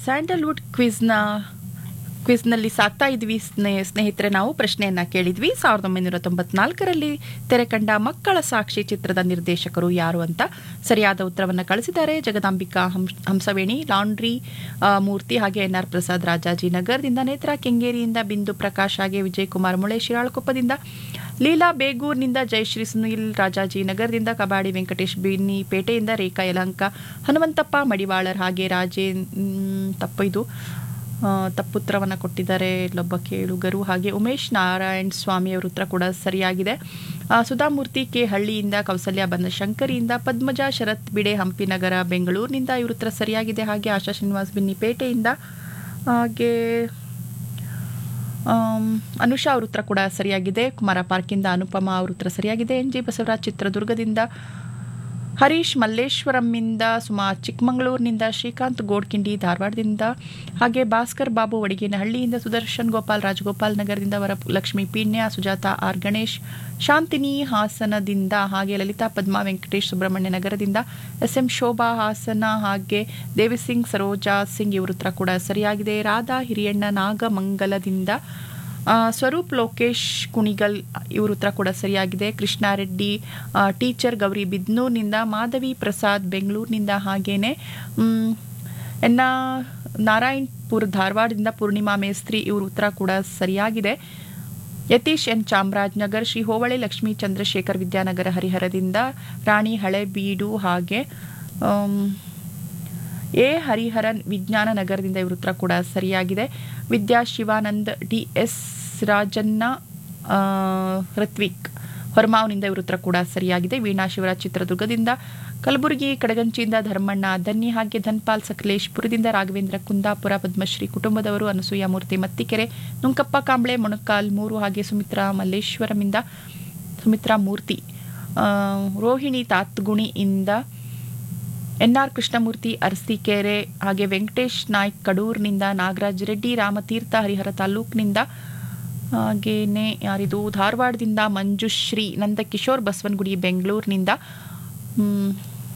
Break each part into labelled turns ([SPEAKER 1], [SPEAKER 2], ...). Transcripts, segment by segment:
[SPEAKER 1] Sandalwood ಕ್ವಿಜ್ನ ಕ್ವಿಜ್ನಲ್ಲಿ ಸಾಕ್ತಾ ಇದ್ವಿ ಸ್ನೇ ಸ್ನೇಹಿತರೆ ನಾವು ಪ್ರಶ್ನೆಯನ್ನ ಕೇಳಿದ್ವಿ ಸಾವಿರದ ಒಂಬೈನೂರ ತೊಂಬತ್ನಾಲ್ಕರಲ್ಲಿ ತೆರೆ ಕಂಡ ಮಕ್ಕಳ ಸಾಕ್ಷಿ ಚಿತ್ರದ ನಿರ್ದೇಶಕರು ಯಾರು ಅಂತ ಸರಿಯಾದ ಉತ್ತರವನ್ನು ಕಳಿಸಿದ್ದಾರೆ ಜಗದಾಂಬಿಕಾ ಹಂಸ್ ಹಂಸವೇಣಿ ಲಾಂಡ್ರಿ ಆ, ಮೂರ್ತಿ ಹಾಗೆ ಎನ್ ಆರ್ ಪ್ರಸಾದ್ ರಾಜಾಜಿನಗರದಿಂದ ನೇತ್ರ ಕೆಂಗೇರಿಯಿಂದ ಬಿಂದು ಪ್ರಕಾಶ್ ಹಾಗೆ ವಿಜಯ್ ಕುಮಾರ್ ಮುಳೆ ಶಿರಾಳಕೊಪ್ಪದಿಂದ ಲೀಲಾ ಬೇಗೂರ್ನಿಂದ ಜಯಶ್ರೀ ಸುನೀಲ್ ರಾಜಾಜಿನಗರದಿಂದ ಕಬಾಡಿ ವೆಂಕಟೇಶ್ ಬಿನ್ನಿ ಪೇಟೆಯಿಂದ ರೇಖಾ ಯಲಹಂಕ ಹನುಮಂತಪ್ಪ ಮಡಿವಾಳರ್ ಹಾಗೆ ರಾಜೇ ಮ್, ತಪ್ಪು ಇದು ಆ, ತಪ್ಪುತ್ತರವನ್ನು ಕೊಟ್ಟಿದ್ದಾರೆ ಇಲ್ಲೊಬ್ಬ ಕೇಳುಗರು ಹಾಗೆ ಉಮೇಶ್ ನಾರಾಯಣ್ ಸ್ವಾಮಿ ಅವರ ಉತ್ತರ ಕೂಡ ಸರಿಯಾಗಿದೆ ಆ, ಸುಧಾಮೂರ್ತಿ ಕೆ ಹಳ್ಳಿಯಿಂದ ಕೌಸಲ್ಯ ಬನ್ನಶಂಕರಿಯಿಂದ ಪದ್ಮಜ ಶರತ್ ಬಿಡೆ ಹಂಪಿನಗರ ಬೆಂಗಳೂರಿನಿಂದ ಇವ್ರ ಉತ್ತರ ಸರಿಯಾಗಿದೆ ಹಾಗೆ ಆಶಾ ಶ್ರೀನಿವಾಸ್ ಬಿನ್ನಿಪೇಟೆಯಿಂದ ಹಾಗೆ ಆಮ್, ಅನುಷಾ ಅವ್ರ ಉತ್ತರ ಕೂಡ ಸರಿಯಾಗಿದೆ ಕುಮಾರ ಪಾರ್ಕಿಂದ ಅನುಪಮ ಅವ್ರ ಉತ್ತರ ಸರಿಯಾಗಿದೆ ಎನ್ ಜಿ ಬಸವರಾಜ್ ಚಿತ್ರದುರ್ಗದಿಂದ ಹರೀಶ್ ಮಲ್ಲೇಶ್ವರಂನಿಂದ ಸುಮಾ ಚಿಕ್ಕಮಗಳೂರಿನಿಂದ ಶ್ರೀಕಾಂತ್ ಗೋಡ್ಕಿಂಡಿ ಧಾರವಾಡದಿಂದ ಹಾಗೆ ಭಾಸ್ಕರ್ ಬಾಬು ವಡಿಗೇನಹಳ್ಳಿಯಿಂದ ಸುದರ್ಶನ್ ಗೋಪಾಲ್ ರಾಜಗೋಪಾಲ್ ನಗರದಿಂದ ವರ ಲಕ್ಷ್ಮೀ ಪೀಣ್ಯ ಸುಜಾತ ಆರ್ ಗಣೇಶ್ ಶಾಂತಿನಿ ಹಾಸನದಿಂದ ಹಾಗೆ ಲಲಿತಾ ಪದ್ಮಾ ವೆಂಕಟೇಶ್ ಸುಬ್ರಹ್ಮಣ್ಯ ನಗರದಿಂದ ಎಸ್ ಎಂ ಶೋಭಾ ಹಾಸನ ಹಾಗೆ ದೇವಿಸಿಂಗ್ ಸರೋಜಾ ಸಿಂಗ್ ಇವ್ರ ಉತ್ತರ ಕೂಡ ಸರಿಯಾಗಿದೆ ರಾಧಾ ಹಿರಿಯಣ್ಣ ನಾಗಮಂಗಲದಿಂದ ಆ, ಸ್ವರೂಪ್ ಲೋಕೇಶ್ ಕುಣಿಗಲ್ ಇವ್ರ ಉತ್ತರ ಕೂಡ ಸರಿಯಾಗಿದೆ ಕೃಷ್ಣಾರೆಡ್ಡಿ ಆ, ಟೀಚರ್ ಗೌರಿ ಬಿದ್ನೂರ್ನಿಂದ ಮಾಧವಿ ಪ್ರಸಾದ್ ಬೆಂಗಳೂರಿನಿಂದ ಹಾಗೇನೆ ಮ್, ಎನ್ನ ನಾರಾಯಣ್ಪುರ್ ಧಾರವಾಡದಿಂದ ಪೂರ್ಣಿಮಾ ಮೇಸ್ತ್ರಿ ಇವ್ರ ಉತ್ತರ ಕೂಡ ಸರಿಯಾಗಿದೆ ಯತೀಶ್ ಎನ್ ಚಾಮರಾಜನಗರ್ ಶ್ರೀ ಹೋಬಳಿ ಲಕ್ಷ್ಮೀ ಚಂದ್ರಶೇಖರ್ ವಿದ್ಯಾನಗರ ಹರಿಹರದಿಂದ ರಾಣಿ ಹಳೆಬೀಡು ಹಾಗೆ ಆಮ್, ಎ ಹರಿಹರನ್ ವಿಜ್ಞಾನ ನಗರದಿಂದ ಇವ್ರ ಉತ್ತರ ಕೂಡ ಸರಿಯಾಗಿದೆ ವಿದ್ಯಾ ಶಿವಾನಂದ್ ಡಿ ಎಸ್ ರಾಜನ್ನ ಆ, ಋತ್ವಿಕ್ ಹೊರಮಾವ್ನಿಂದ ಇವ್ರ ಉತ್ತರ ಕೂಡ ಸರಿಯಾಗಿದೆ ವೀಣಾ ಶಿವರಾಜ್ ಚಿತ್ರದುರ್ಗದಿಂದ ಕಲಬುರಗಿ ಕಡಗಂಚಿಯಿಂದ ಧರ್ಮಣ್ಣ ದನ್ನಿ ಹಾಗೆ ಧನ್ಪಾಲ್ ಸಕಲೇಶ್ಪುರದಿಂದ ರಾಘವೇಂದ್ರ ಕುಂದಾಪುರ ಪದ್ಮಶ್ರೀ ಕುಟುಂಬದವರು ಅನಸೂಯ ಮೂರ್ತಿ ಮತ್ತಿಕೆರೆ ನುಂಕಪ್ಪ ಕಾಂಬ್ಳೆ ಮೊಣಕಾಲ್ ಮೂರು ಹಾಗೆ ಸುಮಿತ್ರಾ ಮಲ್ಲೇಶ್ವರಮಿಂದ ಸುಮಿತ್ರಾ ಮೂರ್ತಿ ಆ, ರೋಹಿಣಿ ತಾತ್ಗುಣಿಯಿಂದ ಎನ್ ಆರ್ ಕೃಷ್ಣಮೂರ್ತಿ ಅರಸೀಕೆರೆ ಹಾಗೆ ವೆಂಕಟೇಶ್ ನಾಯ್ಕ್ ಕಡೂರ್ನಿಂದ ನಾಗರಾಜ್ ರೆಡ್ಡಿ ರಾಮತೀರ್ಥ ಹರಿಹರ ತಾಲೂಕಿನಿಂದ ಹಾಗೇನೆ ಯಾರಿದು ಧಾರವಾಡದಿಂದ ಮಂಜುಶ್ರೀ ನಂದಕಿಶೋರ್ ಬಸವನಗುಡಿ ಬೆಂಗಳೂರಿನಿಂದ ಹ್ಮ್,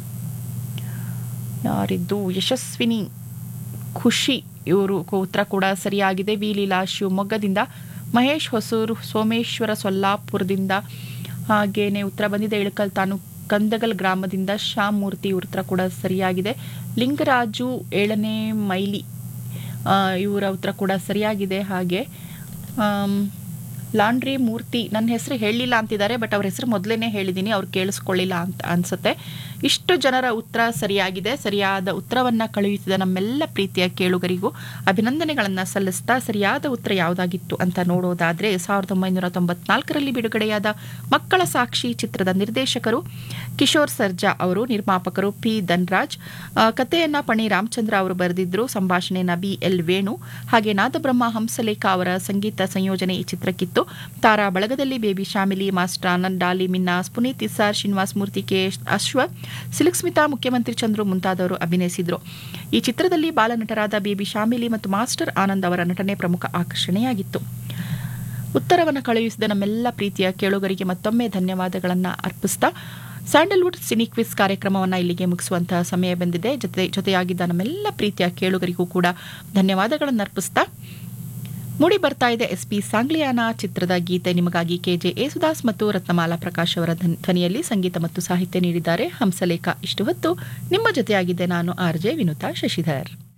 [SPEAKER 1] ಯಾರಿದ್ದು ಯಶಸ್ವಿನಿ ಖುಷಿ ಇವರು ಉತ್ತರ ಕೂಡ ಸರಿಯಾಗಿದೆ ವಿ ಲೀಲಾ ಶಿವಮೊಗ್ಗದಿಂದ ಮಹೇಶ್ ಹೊಸೂರು ಸೋಮೇಶ್ವರ ಸೊಲ್ಲಾಪುರದಿಂದ ಹಾಗೇನೆ ಉತ್ತರ ಬಂದಿದೆ ಇಳಕಲ್ ತಾಲೂಕು ಕಂದಗಲ್ ಗ್ರಾಮದಿಂದ ಶ್ಯಾಮ್ ಮೂರ್ತಿ ಇವ್ರ ಉತ್ತರ ಕೂಡ ಸರಿಯಾಗಿದೆ ಲಿಂಗರಾಜು ಏಳನೇ ಮೈಲಿ ಆ, ಇವರ ಉತ್ತರ ಕೂಡ ಸರಿಯಾಗಿದೆ ಹಾಗೆ ಆಮ್, ಲಾಂಡ್ರಿ ಮೂರ್ತಿ ನನ್ನ ಹೆಸರು ಹೇಳಿಲ್ಲ ಅಂತಿದ್ದಾರೆ ಬಟ್ ಅವ್ರ ಹೆಸರು ಮೊದಲೇ ಹೇಳಿದ್ದೀನಿ ಅವ್ರು ಕೇಳಿಸ್ಕೊಳ್ಳಿಲ್ಲ ಅಂತ ಅನ್ಸುತ್ತೆ ಇಷ್ಟು ಜನರ ಉತ್ತರ ಸರಿಯಾಗಿದೆ ಸರಿಯಾದ ಉತ್ತರವನ್ನ ಕಳುಹಿಸಿದ ನಮ್ಮೆಲ್ಲ ಪ್ರೀತಿಯ ಕೇಳುಗರಿಗೂ ಅಭಿನಂದನೆಗಳನ್ನು ಸಲ್ಲಿಸ್ತಾ ಸರಿಯಾದ ಉತ್ತರ ಯಾವುದಾಗಿತ್ತು ಅಂತ ನೋಡೋದಾದ್ರೆ ಸಾವಿರದ ಒಂಬೈನೂರ ತೊಂಬತ್ನಾಲ್ಕರಲ್ಲಿ ಬಿಡುಗಡೆಯಾದ ಮಕ್ಕಳ ಸಾಕ್ಷಿ ಚಿತ್ರದ ನಿರ್ದೇಶಕರು ಕಿಶೋರ್ ಸರ್ಜಾ ಅವರು ನಿರ್ಮಾಪಕರು ಪಿ ಧನ್ರಾಜ್ ಆ, ಕಥೆಯನ್ನ ಪಣಿ ರಾಮಚಂದ್ರ ಅವರು ಬರೆದಿದ್ರು ಸಂಭಾಷಣೆಯನ್ನ ಬಿ ಎಲ್ ವೇಣು ಹಾಗೆ ನಾದಬ್ರಹ್ಮ ಹಂಸಲೇಖ ಅವರ ಸಂಗೀತ ಸಂಯೋಜನೆ ಈ ಚಿತ್ರಕ್ಕಿತ್ತು ತಾರಾ ಬಳಗದಲ್ಲಿ baby Shamili master Anand Dolly Minhas Puneet Issar Srinivas Murthy K Ashwath Silk Smita ಮುಖ್ಯಮಂತ್ರಿ ಚಂದ್ರು ಮುಂತಾದವರು ಅಭಿನಯಿಸಿದ್ರು ಈ ಚಿತ್ರದಲ್ಲಿ ಬಾಲನಟರಾದ ಬೇಬಿ ಶಾಮಿಲಿ ಮತ್ತು ಮಾಸ್ಟರ್ ಆನಂದ್ ಅವರ ನಟನೆ ಪ್ರಮುಖ ಆಕರ್ಷಣೆಯಾಗಿತ್ತು ಉತ್ತರವನ್ನು ಕಳುಹಿಸಿದ ನಮ್ಮೆಲ್ಲ ಪ್ರೀತಿಯ ಕೇಳುಗರಿಗೆ ಮತ್ತೊಮ್ಮೆ ಧನ್ಯವಾದಗಳನ್ನು ಅರ್ಪಿಸ್ತಾ ಸ್ಯಾಂಡಲ್ವುಡ್ ಸಿನಿಕ್ವಿಸ್ ಕಾರ್ಯಕ್ರಮವನ್ನು ಇಲ್ಲಿಗೆ ಮುಗಿಸುವಂತಹ ಸಮಯ ಬಂದಿದೆ ಜೊತೆ ಜೊತೆಯಾಗಿದ್ದ ನಮ್ಮೆಲ್ಲ ಪ್ರೀತಿಯ ಕೇಳುಗರಿಗೂ ಕೂಡ ಧನ್ಯವಾದಗಳನ್ನು ಅರ್ಪಿಸ್ತಾ ಮೂಡಿ ಬರ್ತಾ ಇದೆ ಎಸ್ ಪಿ ಸಾಂಗ್ಲಿಯಾನ ಚಿತ್ರದ ಗೀತೆ ನಿಮಗಾಗಿ ಕೆಜೆ ಯೇಸುದಾಸ್ ಮತ್ತು ರತ್ನಮಾಲಾ ಪ್ರಕಾಶ್ ಅವರ ಧ್ವನ್- ಧ್ವನಿಯಲ್ಲಿ ಸಂಗೀತ ಮತ್ತು ಸಾಹಿತ್ಯ ನೀಡಿದ್ದಾರೆ ಹಂಸಲೇಖ ಇಷ್ಟು ಹೊತ್ತು ನಿಮ್ಮ ಜೊತೆಯಾಗಿದ್ದೆ ನಾನು ಆರ್ ಜೆ ವಿನುತಾ ಶಶಿಧರ್